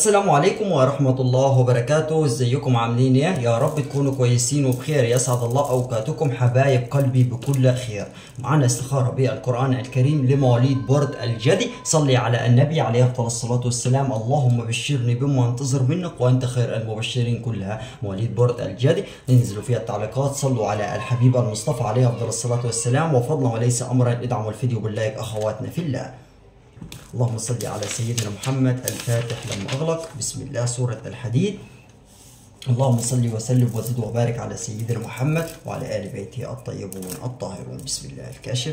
السلام عليكم ورحمة الله وبركاته ازيكم عاملين ايه يا رب تكونوا كويسين وبخير يسعد الله اوقاتكم حبايب قلبي بكل خير معنا استخارة بالقرآن الكريم لمواليد برد الجدي صلي على النبي عليه افضل الصلاة والسلام اللهم بشرني بما انتظر منك وانت خير المبشرين كلها مواليد برد الجدي انزلوا فيها التعليقات صلوا على الحبيب المصطفى عليه افضل الصلاة والسلام وفضلا وليس امرا ادعموا الفيديو باللايك اخواتنا في الله اللهم صل على سيدنا محمد الفاتح لما أغلق بسم الله سورة الحديد اللهم صل وسلم وزد وبارك على سيدنا محمد وعلى آل بيته الطيبون الطاهرون بسم الله الكاشف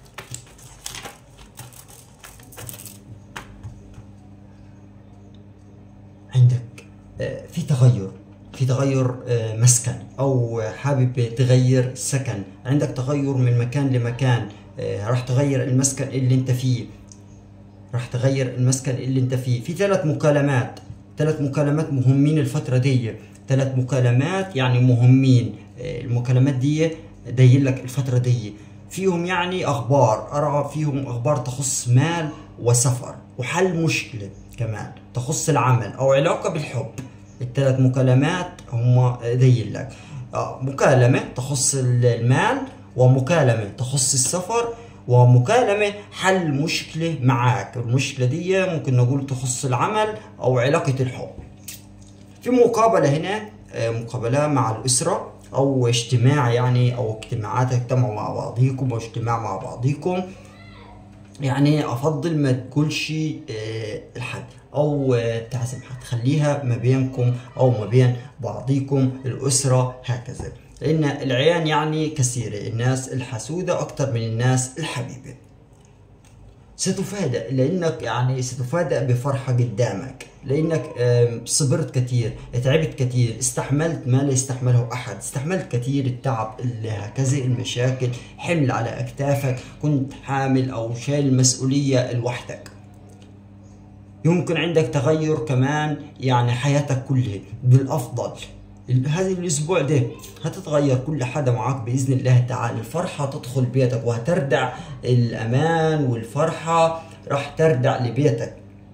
عندك آه، في تغير في تغير آه، مسكن او حابب تغير سكن عندك تغير من مكان لمكان آه، راح تغير المسكن اللي انت فيه راح تغير المسكن اللي انت فيه في ثلاث مكالمات ثلاث مكالمات مهمين الفترة دي ثلاث مكالمات يعني مهمين آه، المكالمات دي داير لك الفترة دي فيهم يعني اخبار ارى فيهم اخبار تخص مال وسفر وحل مشكلة كمان تخص العمل او علاقة بالحب الثلاث مكالمات هم داير لك آه، مكالمة تخص المال ومكالمة تخص السفر ومكالمة حل مشكلة معاك المشكلة دي ممكن نقول تخص العمل أو علاقة الحب في مقابلة هنا آه، مقابلة مع الأسرة أو اجتماع يعني أو اجتماعات تجتمعوا مع بعضيكم أو اجتماع مع بعضيكم يعني افضل ما تقولش آه، لحد او آه، تعزم حد خليها ما بينكم او ما بين بعضيكم الاسره هكذا لان العيان يعني كثيره الناس الحسوده اكتر من الناس الحبيبه ستفاجأ لانك يعني ستفاجأ بفرحه قدامك لانك آم، صبرت كثير تعبت كثير استحملت ما لا يستحمله احد استحملت كثير التعب ال- هكذا المشاكل حمل على اكتافك كنت حامل او شايل المسؤوليه لوحدك يمكن عندك تغير كمان يعني حياتك كلها بالافضل ال- هذا الاسبوع ده هتتغير كل حدا معاك باذن الله تعالى الفرحه تدخل بيتك وهتردع الامان والفرحه راح تردع لبيتك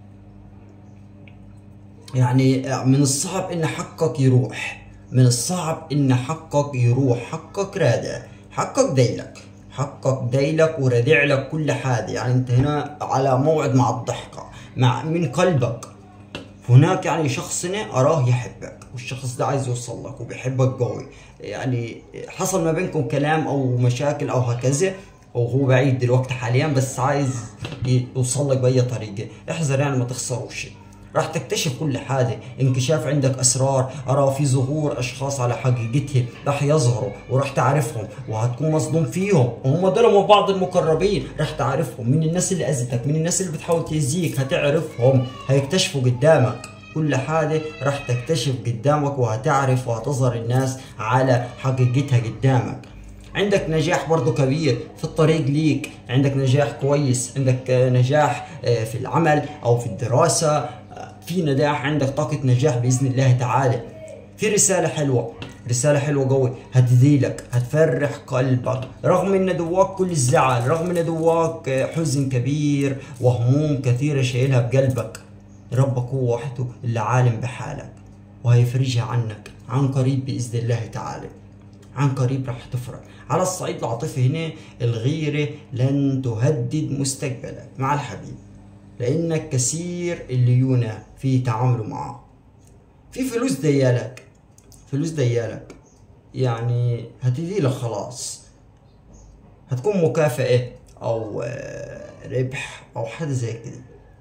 يعني من الصعب ان حقك يروح من الصعب ان حقك يروح حقك رادع حقك دايلك حقك دايلك وردع لك كل حاجه يعني انت هنا على موعد مع الضحكه مع من قلبك هناك يعني شخص هنا أراه يحبك والشخص ده عايز يوصل لك وبيحبك قوي يعني حصل ما بينكم كلام أو مشاكل أو هكذا وهو بعيد دلوقتي حاليا بس عايز يوصل لك بأي طريقة احذر يعني ما تخسروش راح تكتشف كل حاجة انكشاف عندك أسرار أرى في ظهور أشخاص على حقيقتهم راح يظهروا وراح تعرفهم وهتكون مصدوم فيهم وهم دول من بعض المقربين راح تعرفهم من الناس اللي أذتك من الناس اللي بتحاول تأذيك هتعرفهم هيكتشفوا قدامك كل حاجة راح تكتشف قدامك وهتعرف وهتظهر الناس على حقيقتها قدامك عندك نجاح برضو كبير في الطريق ليك عندك نجاح كويس عندك آه، نجاح آه، في العمل او في الدراسة آه، في نجاح عندك طاقة نجاح بإذن الله تعالى في رسالة حلوة رسالة حلوة قوي هتذيلك هتفرح قلبك رغم ان دواك كل الزعل رغم ان دواك آه، حزن كبير وهموم كثيرة شايلها بقلبك ربك هو وحده اللي عالم بحالك وهيفرجها عنك عن قريب بإذن الله تعالى عن قريب راح تفرح على الصعيد العاطفي هنا الغيرة لن تهدد مستقبلك مع الحبيب لأنك كثير الليونة في تعامله معه في فلوس ديالك فلوس ديالك يعني هتجي لك خلاص هتكون مكافأة أو آه، ربح أو حاجة زي كده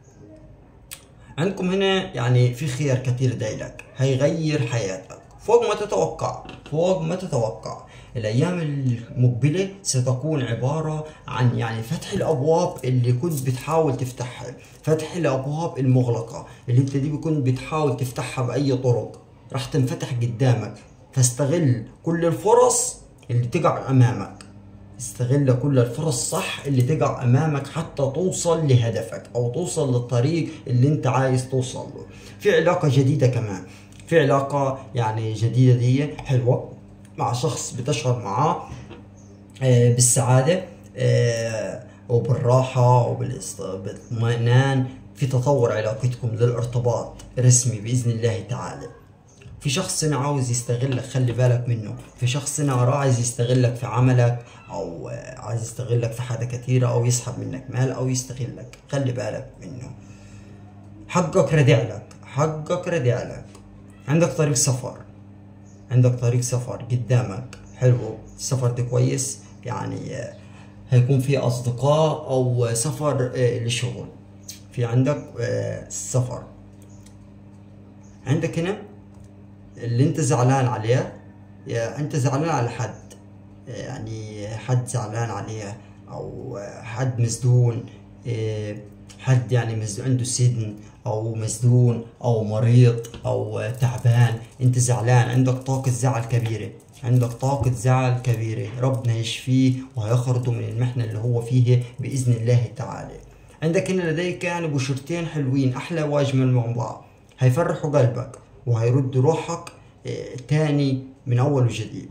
عندكم هنا يعني في خيار كتير دايلك هيغير حياتك فوق ما تتوقع فوق ما تتوقع الايام المقبله ستكون عباره عن يعني فتح الابواب اللي كنت بتحاول تفتحها فتح الابواب المغلقه اللي انت دي كنت بتحاول تفتحها باي طرق راح تنفتح قدامك فاستغل كل الفرص اللي تقع امامك استغل كل الفرص صح اللي تقع امامك حتى توصل لهدفك او توصل للطريق اللي انت عايز توصل له في علاقة جديدة كمان في علاقة يعني جديدة دي حلوة مع شخص بتشعر معاه آه، بالسعادة آه، وبالراحة وبالاطمئنان في تطور علاقتكم للارتباط رسمي بإذن الله تعالى في شخص هنا عاوز يستغلك خلي بالك منه في شخص هنا وراه عايز يستغلك في عملك او عايز يستغلك في حاجة كثيرة او يسحب منك مال او يستغلك خلي بالك منه حقك ردع لك حقك ردع لك عندك طريق سفر عندك طريق سفر قدامك حلو السفر ده كويس يعني آه، هيكون في اصدقاء او سفر آه، لشغل في عندك آه، سفر عندك هنا اللي انت زعلان عليه يا انت زعلان على حد يعني حد زعلان عليه او حد مسدون إيه، حد يعني مسدون عنده سجن او مسدون او مريض او تعبان انت زعلان عندك طاقة زعل كبيرة عندك طاقة زعل كبيرة ربنا يشفيه وهيخرجه من المحنة اللي هو فيه بإذن الله تعالى عندك هنا لديك يعني بشرتين حلوين أحلى وأجمل من بعض هيفرحوا قلبك وهيردوا روحك آه، تاني من أول وجديد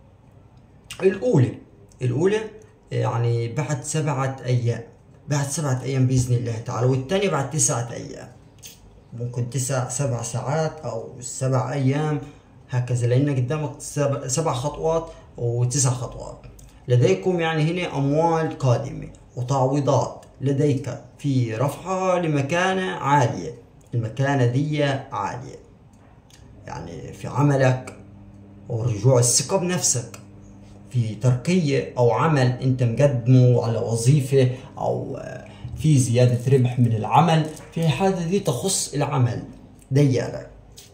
الأولى الأولى آه، يعني بعد سبعة أيام بعد سبعة أيام بإذن الله تعالى والتانية بعد تسعة أيام ممكن تسع سبع ساعات أو سبع أيام هكذا لأن قدامك سبع, سبع خطوات وتسع خطوات لديكم يعني هنا أموال قادمة وتعويضات لديك في رفعها لمكانة عالية المكانة دي عالية يعني في عملك ورجوع الثقة بنفسك في ترقية أو عمل أنت مقدمه على وظيفة أو في زيادة ربح من العمل في حاجة دي تخص العمل ديالك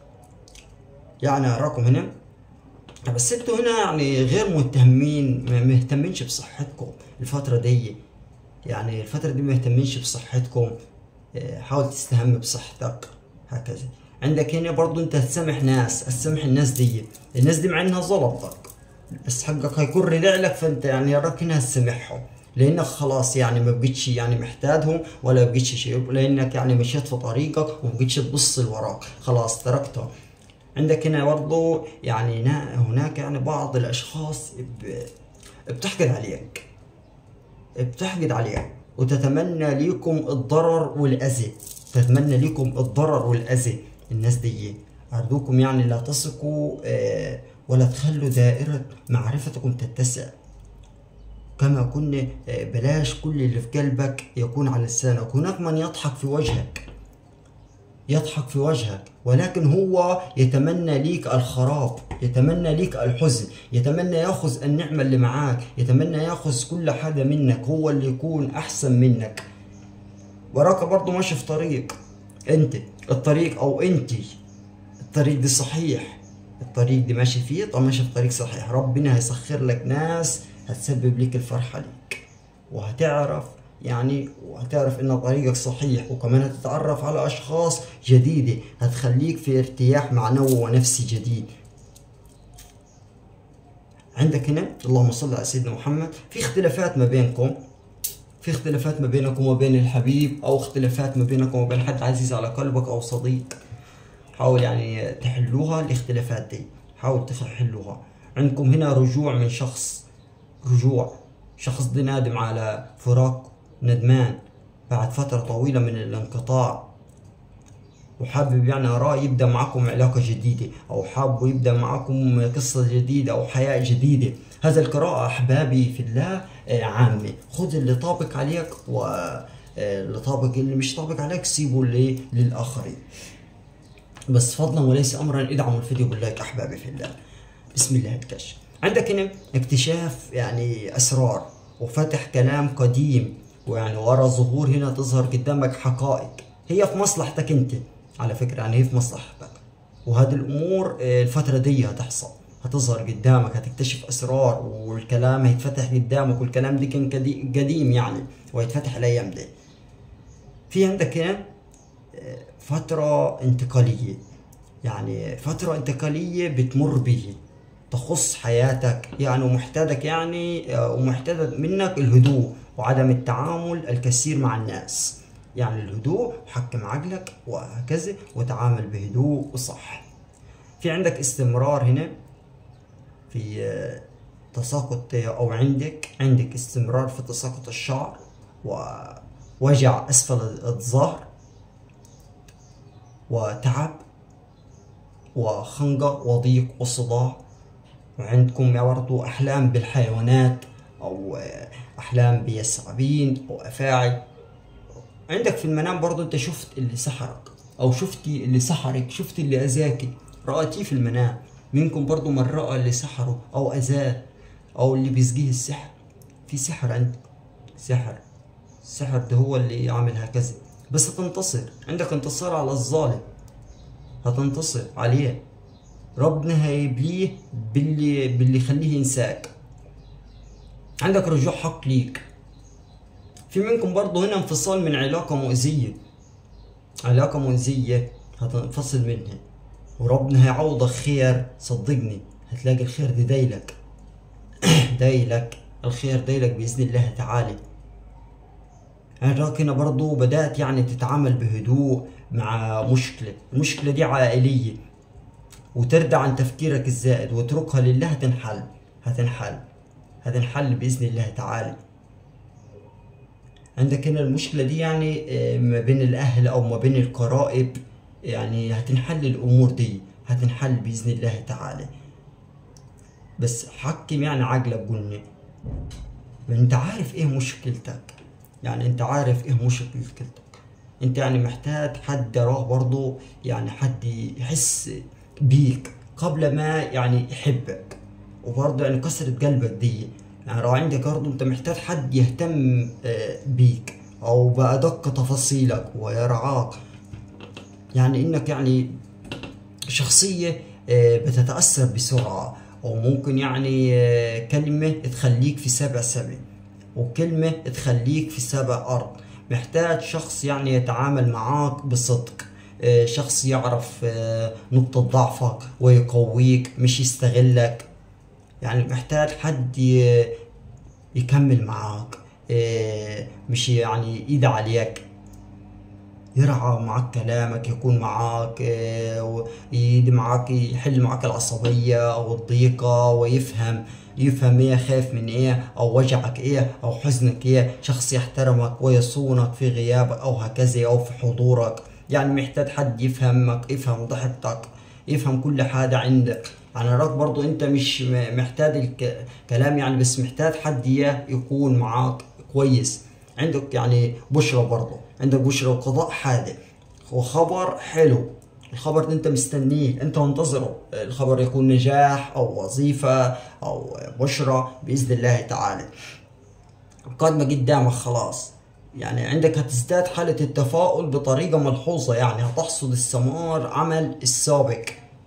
يعني أراكم هنا بس انتوا هنا يعني غير مهتمين مهتمينش بصحتكم الفترة دي يعني الفترة دي مهتمينش بصحتكم حاول تستهم بصحتك هكذا عندك هنا برضو انت هتسامح ناس هتسامح الناس دي الناس دي مع انها ظلمتك بس حقك هيكون رجع لك فانت يعني راك هنا هتسامحهم لانك خلاص يعني ما بقيتش يعني محتاجهم ولا بقيتش شيء لانك يعني مشيت في طريقك وما بقيتش تبص لوراك خلاص تركتهم عندك هنا برضو يعني هناك يعني بعض الاشخاص بتحقد عليك بتحقد عليك وتتمنى ليكم الضرر والاذى تتمنى ليكم الضرر والاذى الناس دي أرجوكم يعني لا تثقوا آه، ولا تخلوا دائرة معرفتكم تتسع كما كنا آه، بلاش كل اللي في قلبك يكون على لسانك هناك من يضحك في وجهك يضحك في وجهك ولكن هو يتمنى ليك الخراب يتمنى ليك الحزن يتمنى ياخذ النعمة اللي معاك يتمنى ياخذ كل حاجة منك هو اللي يكون أحسن منك وراك برضه ماشي في طريق انت الطريق او انت الطريق دي صحيح الطريق دي ماشي فيه طب ماشي في طريق صحيح ربنا هيسخر لك ناس هتسبب لك الفرحة ليك وهتعرف يعني وهتعرف ان طريقك صحيح وكمان هتتعرف على اشخاص جديدة هتخليك في ارتياح معنوي ونفسي جديد عندك هنا اللهم صل على سيدنا محمد في اختلافات ما بينكم في اختلافات ما بينك وما بين الحبيب او اختلافات ما بينك وما بين حد عزيز على قلبك او صديق حاول يعني تحلوها الاختلافات دي حاول تحلوها عندكم هنا رجوع من شخص رجوع شخص دي نادم على فراق ندمان بعد فترة طويلة من الانقطاع وحابب يعني أراه يبدأ معكم علاقة جديدة أو حابب يبدأ معكم قصة جديدة أو حياة جديدة هذا القراءة أحبابي في الله آه، عامة خذ اللي طابق عليك و آه، اللي طابق اللي مش طابق عليك سيبه للآخرين بس فضلا وليس أمرا ادعموا الفيديو باللايك أحبابي في الله بسم الله الكشف عندك هنا اكتشاف يعني أسرار وفتح كلام قديم ويعني ورا ظهور هنا تظهر قدامك حقائق هي في مصلحتك انت على فكرة يعني هي في مصلحتك وهذه الأمور آه، الفترة دي هتحصل هتظهر قدامك هتكتشف اسرار والكلام هيتفتح قدامك والكلام دي كان قديم يعني وهيتفتح الايام دي في عندك هنا آه، فترة انتقالية يعني فترة انتقالية بتمر به تخص حياتك يعني ومحتاجك يعني آه، ومحتاج منك الهدوء وعدم التعامل الكثير مع الناس يعني الهدوء حكم عقلك وهكذا وتعامل بهدوء وصح في عندك استمرار هنا في آه، تساقط او عندك عندك استمرار في تساقط الشعر ووجع اسفل الظهر وتعب وخنقة وضيق وصداع وعندكم برضو أحلام بالحيوانات أو أحلام بيسعبين أو أفاعي عندك في المنام برضو أنت شفت اللي سحرك أو شفتي اللي سحرك شفت اللي أذاكي رأتيه في المنام منكم برضو من رأى اللي سحره أو أذاه أو اللي بيسقيه السحر في سحر عندك سحر السحر ده هو اللي يعمل هكذا بس هتنتصر عندك انتصار على الظالم هتنتصر عليه ربنا هيبليه باللي باللي يخليه ينساك عندك رجوع حق ليك في منكم برضه هنا انفصال من علاقة مؤذية علاقة مؤذية هتنفصل منها وربنا هيعوضك خير صدقني هتلاقي الخير ده دايلك دايلك الخير دايلك بإذن الله تعالى عندك هنا برضو بدأت يعني تتعامل بهدوء مع مشكلة المشكلة دي عائلية وترضى عن تفكيرك الزائد واتركها لله هتنحل هتنحل هتنحل بإذن الله تعالى عندك هنا المشكلة دي يعني آه، ما بين الأهل أو ما بين القرائب يعني هتنحل الأمور دي هتنحل بإذن الله تعالى بس حكم يعني عقلك قلنا انت عارف ايه مشكلتك يعني انت عارف ايه مشكلتك انت يعني محتاج حد يراه برضو يعني حد يحس بيك قبل ما يعني يحبك وبرضه يعني كسرة قلبك دي يعني لو عندك برضه انت محتاج حد يهتم آه، بيك او بأدق تفاصيلك ويرعاك يعني انك يعني شخصية آه، بتتأثر بسرعة او ممكن يعني آه، كلمة تخليك في سبع سبع وكلمة تخليك في سبع أرض محتاج شخص يعني يتعامل معاك بصدق آه، شخص يعرف آه، نقطة ضعفك ويقويك مش يستغلك يعني محتاج حد ي- يكمل معاك آه، مش يعني ايد عليك يرعى معك كلامك يكون معك آه، ويدي معك يحل معك العصبية أو الضيقة ويفهم يفهم ايه خايف من ايه او وجعك ايه او حزنك ايه شخص يحترمك ويصونك في غيابك او هكذا او في حضورك يعني محتاج حد يفهمك يفهم ضحكتك يفهم كل حاجة عندك يعني راك برضو انت مش م- محتاج الكلام يعني بس محتاج حد ايه يكون معاك كويس عندك يعني بشرى برضو عندك بشرى وقضاء حادث وخبر حلو الخبر ده انت مستنيه انت منتظره الخبر يكون نجاح او وظيفة او بشرى باذن الله تعالى قادمة قدامك خلاص يعني عندك هتزداد حالة التفاؤل بطريقة ملحوظة يعني هتحصد الثمار عمل السابق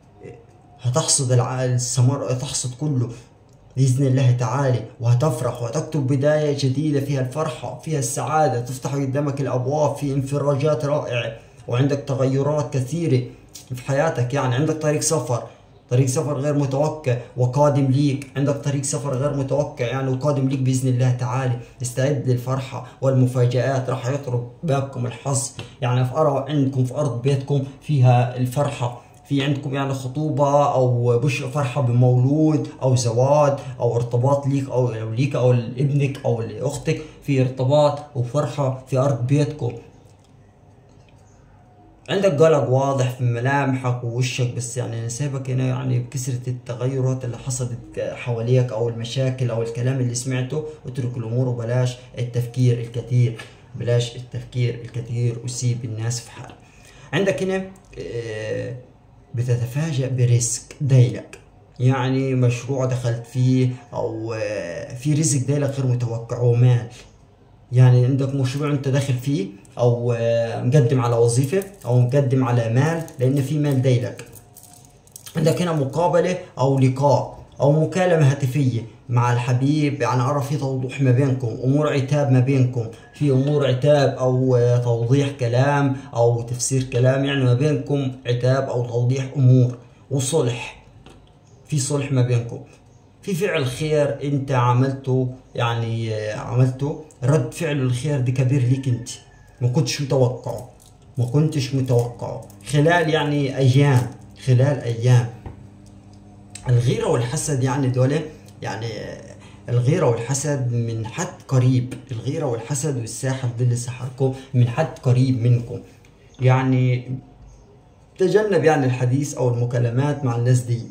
هتحصد الع- الثمار هتحصد كله بإذن الله تعالى وهتفرح وهتكتب بداية جديدة فيها الفرحة فيها السعادة تفتح قدامك الأبواب في انفراجات رائعة وعندك تغيرات كثيرة في حياتك يعني عندك طريق سفر طريق سفر غير متوقع وقادم ليك عندك طريق سفر غير متوقع يعني وقادم ليك بإذن الله تعالى استعد للفرحة والمفاجآت راح يطرق بابكم الحظ يعني في أرض عندكم في أرض بيتكم فيها الفرحة في عندكم يعني خطوبة أو بشرى فرحة بمولود أو زواج أو ارتباط ليك أو أو ليك أو لابنك أو لأختك في ارتباط وفرحة في أرض بيتكم عندك قلق واضح في ملامحك ووشك بس يعني انا سايبك هنا يعني بكثرة التغيرات اللي حصلت حواليك او المشاكل او الكلام اللي سمعته اترك الامور وبلاش التفكير الكثير بلاش التفكير الكثير وسيب الناس في حال عندك هنا آه، بتتفاجأ برزق دايلك يعني مشروع دخلت فيه او آه، في رزق دايلك غير متوقع ومال يعني عندك مشروع انت داخل فيه او آه، مقدم على وظيفة او مقدم على مال لان في مال دايلك عندك هنا مقابلة او لقاء او مكالمة هاتفية مع الحبيب يعني ارى في توضيح ما بينكم امور عتاب ما بينكم في امور عتاب او آه، توضيح كلام او تفسير كلام يعني ما بينكم عتاب او توضيح امور وصلح في صلح ما بينكم في فعل خير انت عملته يعني آه، عملته رد فعل الخير ده كبير ليك انت ما كنتش متوقعه ما كنتش متوقعه خلال يعني ايام خلال ايام الغيرة والحسد يعني دول يعني آه، الغيرة والحسد من حد قريب الغيرة والحسد والساحر ده اللي سحركم من حد قريب منكم يعني تجنب يعني الحديث او المكالمات مع الناس دي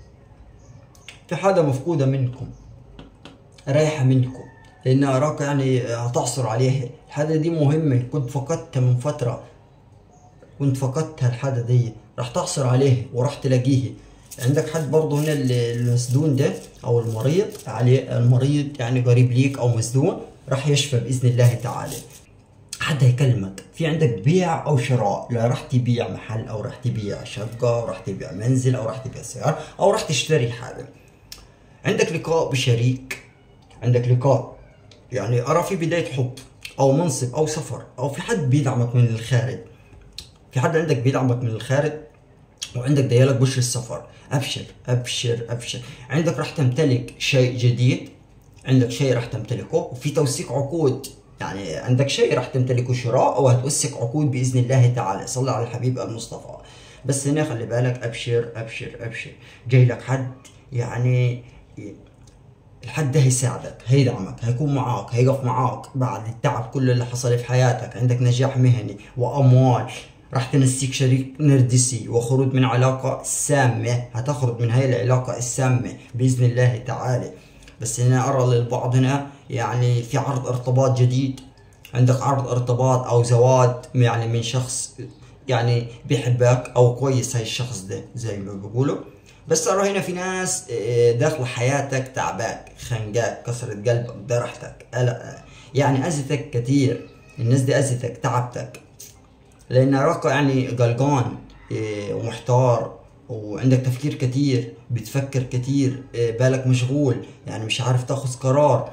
في حاجة مفقودة منكم رايحة منكم لان اراك يعني هتعصر عليها الحاجة دي مهمة كنت فقدتها من فترة كنت فقدتها الحاجة دي راح تعصر عليه وراح تلاقيه عندك حد برضه هنا ال- المسدون ده او المريض عليه المريض يعني قريب ليك او مسدون راح يشفى باذن الله تعالى حد هيكلمك في عندك بيع او شراء لا راح تبيع محل او راح تبيع شقه او راح تبيع منزل او راح تبيع سيارة او راح تشتري حاجه عندك لقاء بشريك عندك لقاء يعني ارى في بدايه حب او منصب او سفر او في حد بيدعمك من الخارج في حد عندك بيدعمك من الخارج وعندك ديالك بشر السفر ابشر ابشر ابشر عندك راح تمتلك شيء جديد عندك شيء راح تمتلكه وفي توثيق عقود يعني عندك شيء راح تمتلكه شراء او هتوثق عقود باذن الله تعالى صلى على الحبيب المصطفى بس هنا خلي بالك ابشر ابشر ابشر جاي لك حد يعني الحد ده هيساعدك هيدعمك هيكون معاك هيقف معاك بعد التعب كله اللي حصل في حياتك عندك نجاح مهني واموال راح تنسيك شريك نرجسي وخروج من علاقة سامة هتخرج من هاي العلاقة السامة بإذن الله تعالى بس هنا أرى للبعض هنا يعني في عرض ارتباط جديد عندك عرض ارتباط أو زواج يعني من شخص يعني بيحبك أو كويس هاي الشخص ده زي ما بيقولوا بس أرى هنا في ناس آه، داخلة حياتك تعباك خنقاك كسرت قلبك جرحتك قلق يعني أذتك كتير الناس دي أذتك تعبتك لان راقة يعني قلقان إيه، ومحتار وعندك تفكير كتير بتفكر كتير إيه، بالك مشغول يعني مش عارف تاخذ قرار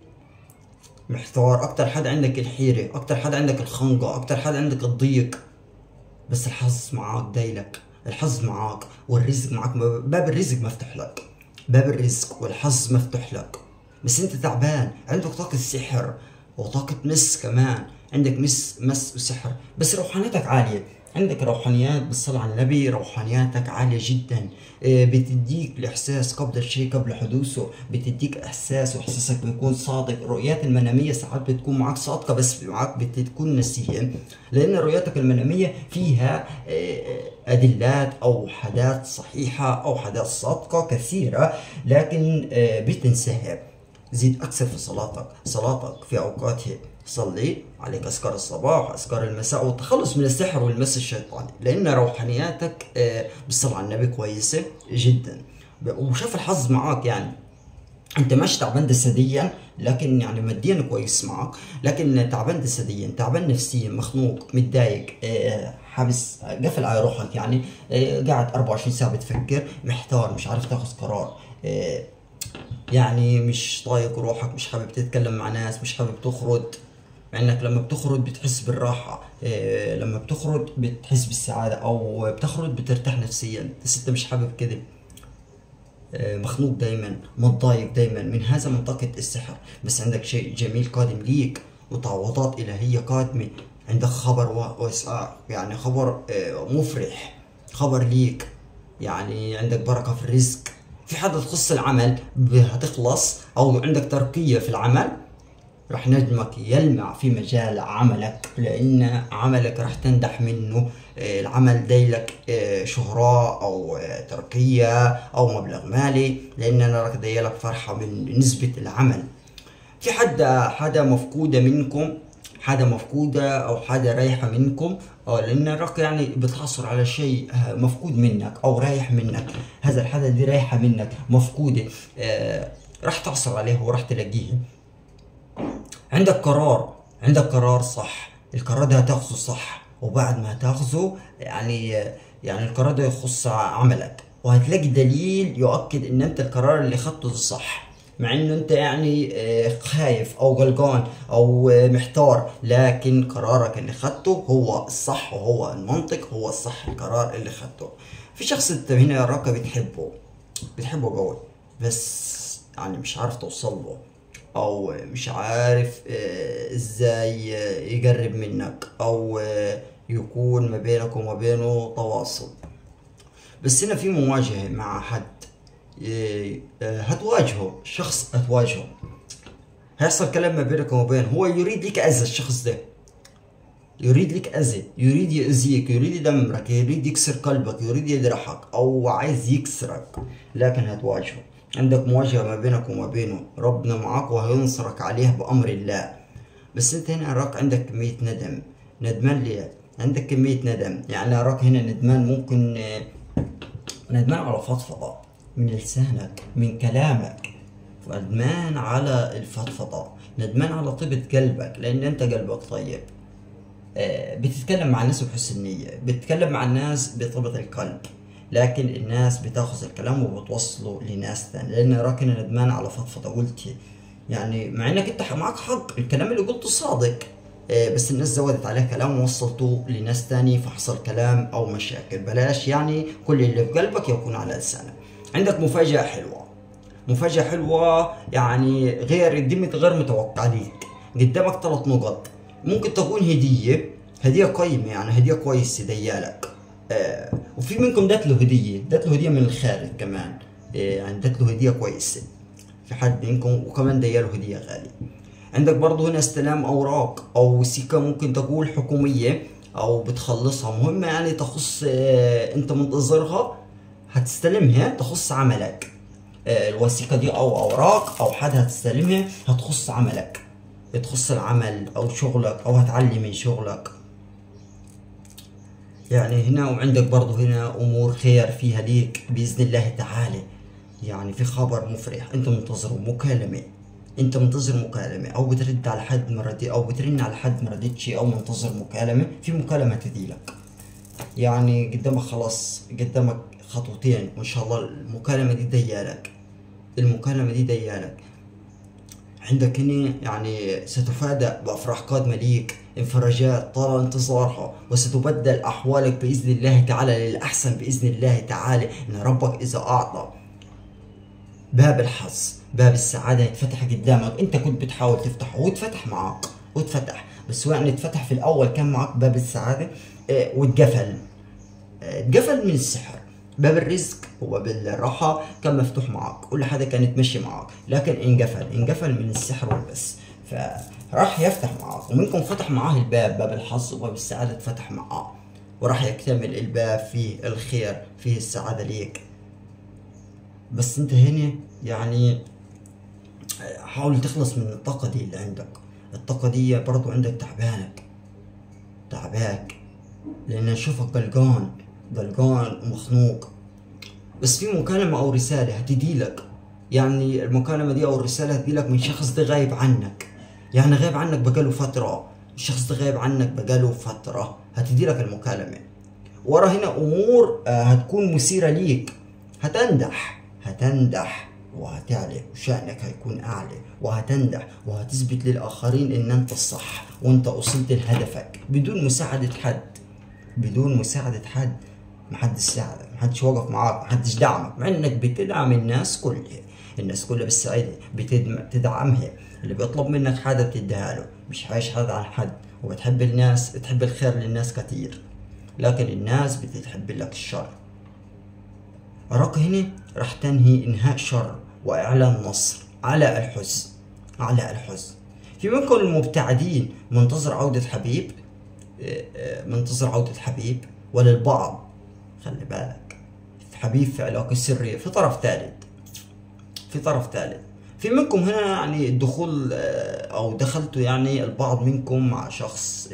محتار اكتر حد عندك الحيرة اكتر حد عندك الخنقة اكتر حد عندك الضيق بس الحظ معاك دايلك الحظ معاك والرزق معاك باب الرزق مفتوح لك باب الرزق والحظ مفتوح لك بس انت تعبان عندك طاقة سحر وطاقة مس كمان عندك مس مس وسحر بس روحانيتك عالية عندك روحانيات بالصلاة على النبي روحانياتك عالية جدا إيه، بتديك الإحساس قبل الشيء قبل حدوثه بتديك إحساس وإحساسك بيكون صادق الرؤيات المنامية ساعات بتكون معك صادقة بس معك بتكون نسية لأن رؤياتك المنامية فيها إيه، أدلات أو حاجات صحيحة أو حاجات صادقة كثيرة لكن آه، بتنساها زيد أكثر في صلاتك صلاتك في أوقاتها صلي عليك أذكار الصباح أذكار المساء والتخلص من السحر والمس الشيطاني لأن روحانياتك آه، بالصلاة على النبي كويسة جدا ب- وشاف الحظ معاك يعني انت مش تعبان جسديا لكن يعني ماديا كويس معك لكن تعبان جسديا تعبان نفسيا مخنوق متضايق آه، حابس قفل على روحك يعني آه، قاعد 24 ساعه بتفكر محتار مش عارف تاخذ قرار آه، يعني مش طايق روحك مش حابب تتكلم مع ناس مش حابب تخرج مع انك لما بتخرج بتحس بالراحة إيه لما بتخرج بتحس بالسعادة او بتخرج بترتاح نفسيا بس انت مش حابب كده إيه مخنوق دايما متضايق دايما من هذا منطقة السحر بس عندك شيء جميل قادم ليك وتعويضات إلهية قادمة عندك خبر و- واسعة يعني خبر إيه مفرح خبر ليك يعني عندك بركة في الرزق في حاجة تخص العمل ب- هتخلص أو عندك ترقية في العمل راح نجمك يلمع في مجال عملك لأن عملك راح تنجح منه آه، العمل دايلك آه، شهرة أو آه، ترقية أو مبلغ مالي لأن أنا راك دايلك فرحة من نسبة العمل في حدا حدا مفقودة منكم حدا مفقودة أو حدا رايحة منكم أو لأن راك يعني بتحصل على شيء آه، مفقود منك أو رايح منك هذا الحدا دي رايحة منك مفقودة آه، راح تعصر عليه وراح تلاقيه عندك قرار عندك قرار صح القرار ده هتاخذه صح وبعد ما هتاخذه يعني يعني القرار ده يخص عملك وهتلاقي دليل يؤكد ان انت القرار اللي خدته ده صح مع انه انت يعني آه، خايف او قلقان او آه، محتار لكن قرارك اللي خدته هو الصح وهو المنطق هو الصح القرار اللي خدته في شخص انت هنا يا راكا بتحبه بتحبه قوي بس يعني مش عارف توصل له او مش عارف آه، ازاي آه، يقرب منك او آه، يكون ما بينك وما بينه تواصل بس هنا في مواجهة مع حد آه، آه، هتواجهه شخص هتواجهه هيحصل كلام ما بينك وما بينه هو يريد لك اذى الشخص ده يريد لك اذى يريد يأذيك يريد يدمرك يريد يكسر قلبك يريد يجرحك او عايز يكسرك لكن هتواجهه عندك مواجهة ما بينك وما بينه ربنا معاك وهينصرك عليه بأمر الله بس انت هنا اراك عندك كمية ندم ندمان ليه عندك كمية ندم يعني اراك هنا ندمان ممكن آه، ندمان على فضفضة من لسانك من كلامك ندمان على الفضفضة ندمان على طيبة قلبك لأن أنت قلبك طيب آه، بتتكلم مع الناس بحسن النية بتتكلم مع الناس بطيبة القلب لكن الناس بتاخذ الكلام وبتوصله لناس تاني لأن راكن ندمان على فضفضة قلت يعني مع انك انت معك حق الكلام اللي قلته صادق آه، بس الناس زودت عليه كلام ووصلته لناس تاني فحصل كلام او مشاكل بلاش يعني كل اللي في قلبك يكون على لسانك عندك مفاجأة حلوة مفاجأة حلوة يعني غير قدمت غير متوقع ليك قدامك ثلاث نقط ممكن تكون هدية هدية قيمة يعني هدية كويسة ديالك آه وفي منكم دات له هدية دات له هدية من الخارج كمان آه يعني دات له هدية كويسة في حد منكم وكمان دياله هدية غالية عندك برضه هنا استلام أوراق أو وثيقة ممكن تقول حكومية أو بتخلصها مهمة يعني تخص آه أنت منتظرها هتستلمها تخص عملك آه، الوثيقة دي أو أوراق أو حد هتستلمها هتخص عملك تخص العمل أو شغلك أو هتعلي من شغلك يعني هنا وعندك برضو هنا أمور خير فيها ليك بإذن الله تعالى يعني في خبر مفرح أنت منتظره مكالمة أنت منتظر مكالمة أو بترد على حد ما ردي أو بترن على حد ما ردتش أو منتظر مكالمة في مكالمة تجيلك يعني قدامك خلاص قدامك خطوتين وإن شاء الله المكالمة دي ديالك المكالمة دي ديالك عندك هنا يعني ستفادى بأفراح قادمة ليك انفراجات طال انتظارها وستبدل أحوالك بإذن الله تعالى للأحسن بإذن الله تعالى إن ربك إذا أعطى باب الحظ باب السعادة يتفتح قدامك أنت كنت بتحاول تفتحه واتفتح معك واتفتح بس هو يعني اتفتح في الأول كان معك باب السعادة اه واتقفل اه اتقفل من السحر باب الرزق وباب الراحة كان مفتوح معك كل حدا كان تمشي معك لكن انقفل انقفل من السحر والبس فراح يفتح معك ومنكم فتح معاه الباب باب الحظ وباب السعادة اتفتح معاه وراح يكتمل الباب فيه الخير فيه السعادة ليك بس انت هنا يعني حاول تخلص من الطاقة دي اللي عندك الطاقة دي برضو عندك تعبانك تعباك لأن أشوفك قلقان قلقان ومخنوق بس في مكالمة أو رسالة هتدي لك يعني المكالمة دي أو الرسالة هتجي لك من شخص ده غايب عنك يعني غايب عنك بقاله فترة الشخص ده غايب عنك بقاله فترة هتدي لك المكالمة ورا هنا أمور آه، هتكون مثيرة ليك هتنجح هتنجح وهتعلى وشأنك هيكون أعلى وهتنجح وهتثبت للآخرين إن أنت الصح وأنت وصلت لهدفك بدون مساعدة حد بدون مساعدة حد محدش ساعدك محدش وقف معاك محدش دعمك مع انك بتدعم الناس كلها الناس كلها بالسعيدة بتدعمها اللي بيطلب منك حاجة بتديها له مش عايش حد عن حد وبتحب الناس تحب الخير للناس كتير لكن الناس بتحب لك الشر أراك هنا راح تنهي إنهاء شر وإعلان نصر على الحزن على الحزن في منكم المبتعدين منتظر عودة حبيب آه، آه، منتظر عودة حبيب وللبعض خلي بالك حبيب في علاقة سرية في طرف ثالث في طرف ثالث في منكم هنا يعني الدخول آه، او دخلتوا يعني البعض منكم مع شخص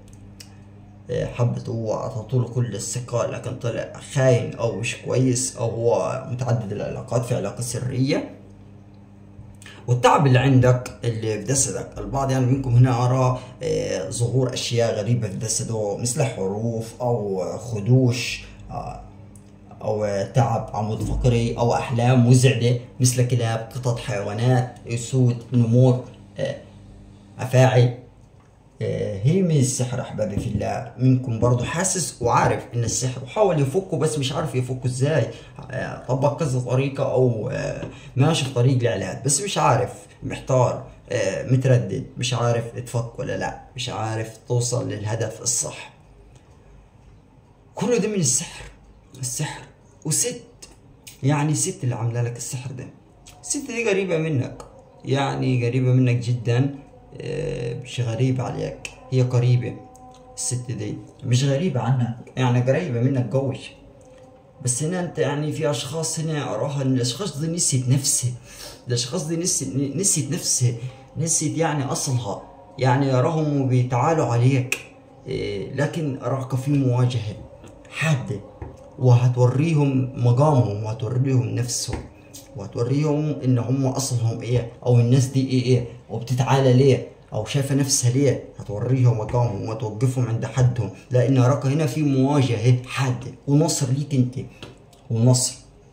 حبته واعطته له كل الثقة لكن طلع خاين او مش كويس او هو متعدد العلاقات في علاقة سرية والتعب اللي عندك اللي في جسدك البعض يعني منكم هنا أرى آه، ظهور أشياء غريبة في جسده مثل حروف أو خدوش آه، أو تعب عمود فقري أو أحلام مزعجة مثل كلاب قطط حيوانات أسود نمور آه، أفاعي هي من السحر احبابي في الله منكم برضو حاسس وعارف ان السحر وحاول يفكه بس مش عارف يفكه ازاي طبق كذا طريقة او ماشي في طريق العلاج بس مش عارف محتار متردد مش عارف تفك ولا لا مش عارف توصل للهدف الصح كله ده من السحر السحر وست يعني ست اللي عامله لك السحر ده الست دي قريبة منك يعني قريبة منك جدا مش غريبة عليك هي قريبة الست دي مش غريبة عنك يعني قريبة منك قوي بس هنا انت يعني في اشخاص هنا اراها ان الاشخاص دي نسيت نفسها الاشخاص دي نسيت نسيت نفسها نسيت يعني اصلها يعني اراهم بيتعالوا عليك إيه، لكن اراك في مواجهة حادة وهتوريهم مقامهم وهتوريهم نفسهم وهتوريهم ان هم اصلهم ايه او الناس دي ايه ايه وبتتعالى ليه او شايفه نفسها ليه هتوريهم مقامهم وتوقفهم عند حدهم لان اراك هنا في مواجهه حاده ونصر ليك انت ونصر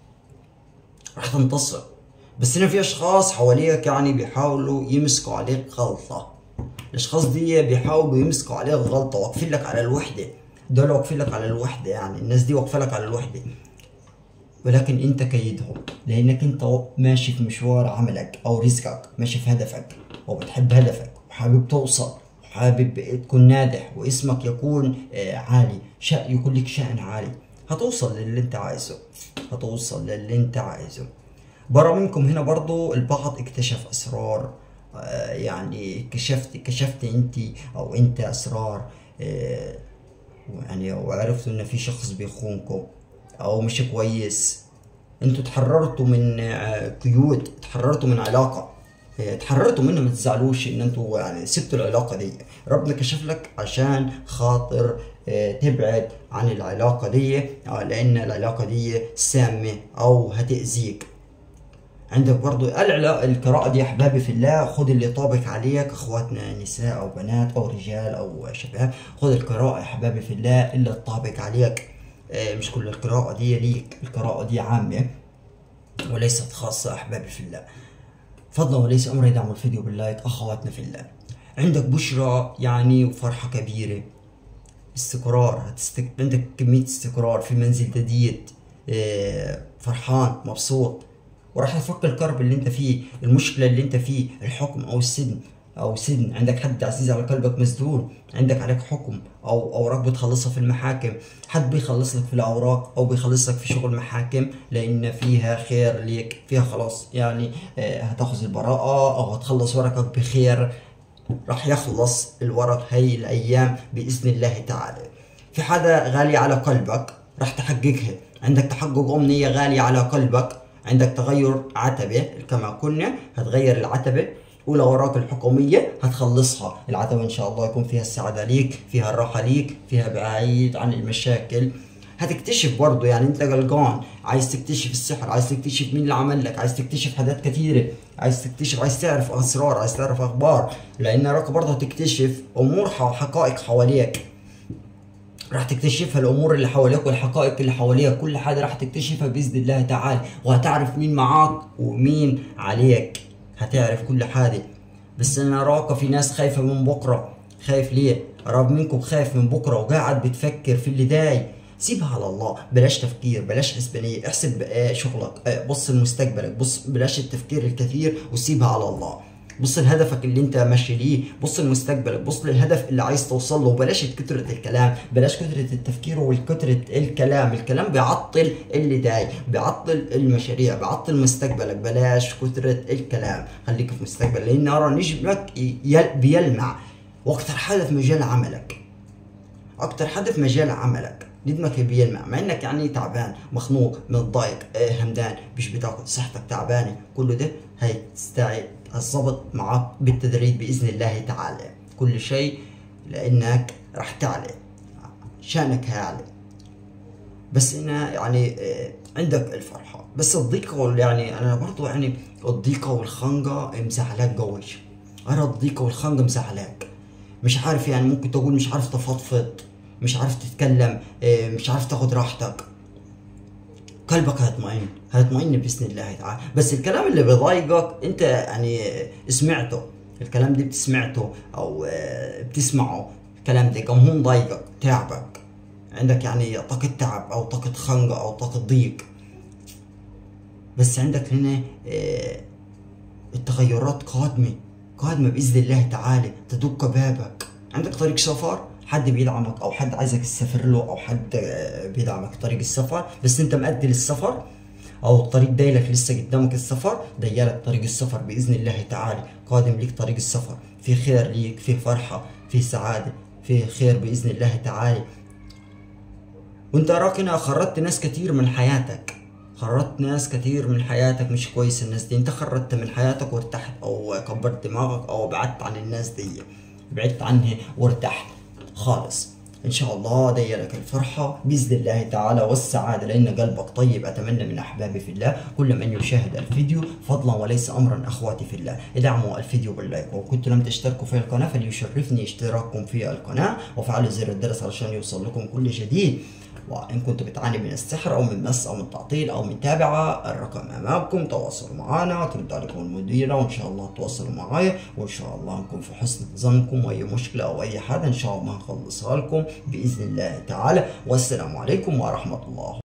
راح تنتصر بس هنا في اشخاص حواليك يعني بيحاولوا يمسكوا عليك غلطه الاشخاص دي بيحاولوا يمسكوا عليك غلطه واقفين لك على الوحده دول واقفين لك على الوحده يعني الناس دي واقفه لك على الوحده ولكن انت كيدهم لانك انت ماشي في مشوار عملك او رزقك ماشي في هدفك وبتحب هدفك وحابب توصل وحابب تكون ناجح واسمك يكون آه، عالي شأن يكون لك شأن عالي هتوصل للي انت عايزه هتوصل للي انت عايزه برا منكم هنا برضو البعض اكتشف اسرار آه، يعني كشفت كشفت انت او انت اسرار آه، يعني وعرفتوا ان في شخص بيخونكم او مش كويس انتوا تحررتوا من آه، قيود تحررتوا من علاقه آه، تحررتوا منها ما تزعلوش ان انتوا يعني سبتوا العلاقه دي ربنا كشف لك عشان خاطر آه، تبعد عن العلاقه دي لان العلاقه دي سامه او هتاذيك عندك برضو العلا القراءة دي أحبابي في الله خد اللي طابق عليك أخواتنا نساء أو بنات أو رجال أو شباب خد القراءة يا أحبابي في الله اللي طابق عليك آه، مش كل القراءة دي ليك القراءة دي عامة وليست خاصة أحبابي في الله فضلا وليس أمر يدعموا الفيديو باللايك أخواتنا في الله عندك بشرى يعني وفرحة كبيرة استقرار هتستك... عندك كمية استقرار في منزل جديد آه، فرحان مبسوط وراح تفك الكرب اللي انت فيه المشكلة اللي انت فيه الحكم او السجن او سجن عندك حد عزيز على قلبك مسجون عندك عليك حكم او اوراق بتخلصها في المحاكم حد بيخلص لك في الاوراق او بيخلص لك في شغل محاكم لان فيها خير ليك فيها خلاص يعني آه، هتاخذ البراءة او هتخلص ورقك بخير راح يخلص الورق هاي الايام باذن الله تعالى في حدا غالي على قلبك راح تحققها عندك تحقق امنيه غاليه على قلبك عندك تغير عتبه كما كنا هتغير العتبه والاوراق الحكوميه هتخلصها العتبه ان شاء الله يكون فيها السعاده ليك فيها الراحه ليك فيها بعيد عن المشاكل هتكتشف برضه يعني انت قلقان عايز تكتشف السحر عايز تكتشف مين اللي عمل لك عايز تكتشف حاجات كتيره عايز تكتشف عايز تعرف اسرار عايز تعرف اخبار لان راك برضه هتكتشف امور وحقائق حواليك راح تكتشفها الامور اللي حواليك والحقائق اللي حواليك كل حاجه راح تكتشفها باذن الله تعالى وهتعرف مين معاك ومين عليك هتعرف كل حاجه بس انا اراك في ناس خايفه من بكره خايف ليه رب منكم خايف من بكره وقاعد بتفكر في اللي داي سيبها على الله بلاش تفكير بلاش حسبانيه احسب آه، شغلك آه، بص لمستقبلك بص بلاش التفكير الكثير وسيبها على الله بص لهدفك اللي انت ماشي ليه بص لمستقبلك بص للهدف اللي عايز توصل له بلاش كترة الكلام بلاش كترة التفكير والكترة الكلام الكلام بيعطل اللي داي بيعطل المشاريع بيعطل مستقبلك بلاش كترة الكلام خليك في مستقبل لان ارى نجمك يل- بيلمع واكتر حاجة في مجال عملك اكتر حد في مجال عملك ندمك بيلمع مع انك يعني تعبان مخنوق متضايق آه، همدان مش بتاكل صحتك تعبانه كل ده هيستعد الضبط معك بالتدريج باذن الله تعالى كل شيء لانك راح تعلى شانك هيعلى بس هنا يعني آه، عندك الفرحة بس الضيقة وال- يعني أنا برضو يعني الضيقة والخنقة مزعلاك قوي أنا الضيقة والخنقة مزعلاك مش عارف يعني ممكن تقول مش عارف تفضفض مش عارف تتكلم آه، مش عارف تاخد راحتك قلبك هيطمئن هيطمئن باذن الله تعالى بس الكلام اللي بيضايقك انت يعني سمعته الكلام ده بتسمعته او آه، بتسمعه الكلام ده كم هو مضايقك تعبك عندك يعني طاقة تعب او طاقة خنقة او طاقة ضيق بس عندك هنا آه، التغيرات قادمة قادمة بإذن الله تعالى تدق بابك عندك طريق سفر حد بيدعمك او حد عايزك تسافر له او حد آه، بيدعمك طريق السفر بس انت مأدي للسفر او الطريق دايلك لسه قدامك السفر ديالك طريق السفر باذن الله تعالى قادم ليك طريق السفر في خير ليك في فرحه في سعاده فيه خير باذن الله تعالى وانت راك هنا خرجت ناس كتير من حياتك خرجت ناس كتير من حياتك مش كويس الناس دي انت خرجت من حياتك وارتحت او كبرت دماغك او بعدت عن الناس دي بعدت عنها وارتحت خالص ان شاء الله دي لك الفرحة باذن الله تعالى والسعادة لان قلبك طيب اتمنى من احبابي في الله كل من يشاهد الفيديو فضلا وليس امرا اخواتي في الله ادعموا الفيديو باللايك وكنتم لم تشتركوا في القناة فليشرفني اشتراككم في القناة وفعلوا زر الجرس علشان يوصل لكم كل جديد وإن كنت بتعاني من السحر أو من مس أو من تعطيل أو من تابعة الرقم أمامكم تواصلوا معنا ترد عليكم المديرة وإن شاء الله تواصلوا معايا وإن شاء الله نكون في حسن ظنكم وأي مشكلة أو أي حاجة إن شاء الله نخلصها لكم بإذن الله تعالى والسلام عليكم ورحمة الله